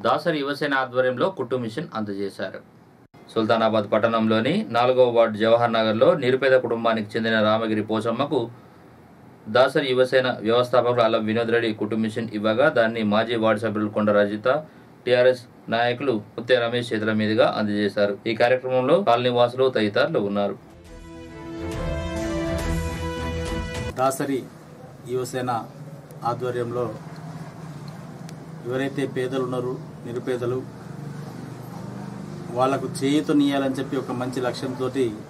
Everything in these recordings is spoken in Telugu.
దాసరి యువసేన ఆధ్వర్యంలో కుట్టు మిషన్ అందజేశారు సుల్తానాబాద్ పట్టణంలోని నాలుగవ వార్డు జవహర్ నగర్లో నిరుపేద కుటుంబానికి చెందిన రామగిరి పోచమ్మకు దాసరి యువసేన వ్యవస్థాపకులు అల్లం వినోద్ రెడ్డి కుటుంబ మిషన్ ఇవ్వగా దాన్ని మాజీ వార్డు సభ్యులు కొండ రజిత టిఆర్ఎస్ నాయకులు ముత్య రమేష్ చేతుల మీదుగా అందజేశారు ఈ కార్యక్రమంలో కాలనీ వాసులు తదితరులు ఉన్నారు దాసరి యువసేన ఆధ్వర్యంలో ఎవరైతే పేదలు ఉన్నారో నిరుపేదలు వాళ్లకు చేయూతనియాలని చెప్పి ఒక మంచి లక్ష్యంతో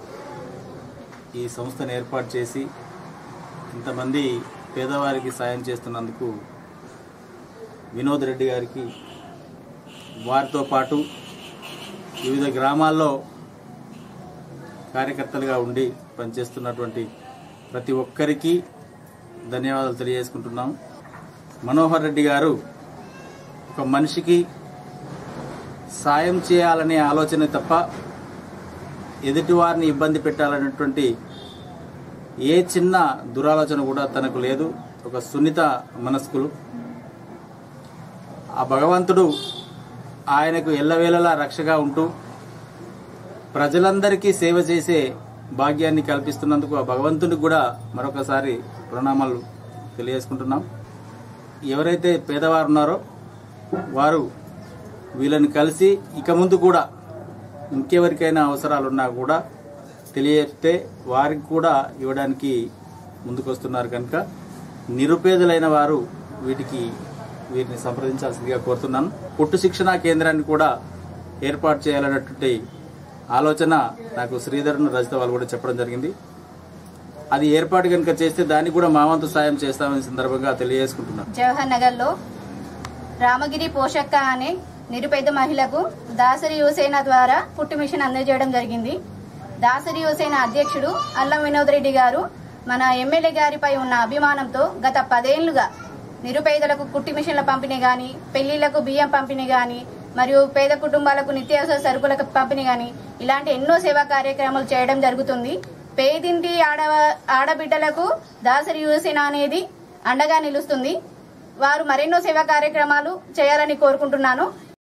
ఈ సంస్థను ఏర్పాటు చేసి ఇంతమంది పేదవారికి సాయం చేస్తున్నందుకు వినోద్ రెడ్డి గారికి వారితో పాటు వివిధ గ్రామాల్లో కార్యకర్తలుగా ఉండి పనిచేస్తున్నటువంటి ప్రతి ఒక్కరికి ధన్యవాదాలు తెలియజేసుకుంటున్నాం మనోహర్ రెడ్డి గారు ఒక మనిషికి సాయం చేయాలనే ఆలోచన తప్ప ఎదుటివారిని ఇబ్బంది పెట్టాలనేటువంటి ఏ చిన్న దురాలోచన కూడా తనకు లేదు ఒక సున్నిత మనస్కులు ఆ భగవంతుడు ఆయనకు ఎల్లవేళలా రక్షగా ఉంటూ ప్రజలందరికీ సేవ చేసే భాగ్యాన్ని కల్పిస్తున్నందుకు ఆ భగవంతునికి కూడా మరొకసారి ప్రణామాలు తెలియజేసుకుంటున్నాం ఎవరైతే పేదవారు ఉన్నారో వారు వీళ్ళని కలిసి ఇక ముందు కూడా ఇంకెవరికైనా అవసరాలు ఉన్నా కూడా తెలియజేస్తే వారికి కూడా ఇవ్వడానికి ముందుకొస్తున్నారు కనుక నిరుపేదలైన వారు వీటికి వీరిని సంప్రదించాల్సిందిగా కోరుతున్నాను పుట్టు శిక్షణా కేంద్రాన్ని కూడా ఏర్పాటు చేయాలన్నటువంటి ఆలోచన నాకు శ్రీధరన్ రజిత వాళ్ళు కూడా చెప్పడం జరిగింది అది ఏర్పాటు కనుక చేస్తే దానికి కూడా మా వంతు సాయం చేస్తామని సందర్భంగా తెలియజేసుకుంటున్నాను జవహర్ నగర్లో రామగిరి పోషక్క అనే నిరుపేద మహిళకు దాసరి యువసేన ద్వారా పుట్టు మిషన్ అందజేయడం జరిగింది దాసరి యువసేన అధ్యక్షుడు అల్లం వినోద్ రెడ్డి గారు మన ఎమ్మెల్యే గారిపై ఉన్న అభిమానంతో గత పదేళ్లుగా నిరుపేదలకు కుట్టి మిషన్ల పంపిణీ గాని పెళ్లిళ్లకు బియ్యం పంపిణీ గాని మరియు పేద కుటుంబాలకు నిత్యావసర సరుకులకు పంపిణీ గాని ఇలాంటి ఎన్నో సేవా కార్యక్రమాలు చేయడం జరుగుతుంది పేదింటి ఆడ ఆడబిడ్డలకు దాసరి యువసేన అనేది అండగా నిలుస్తుంది వారు మరెన్నో సేవా కార్యక్రమాలు చేయాలని కోరుకుంటున్నాను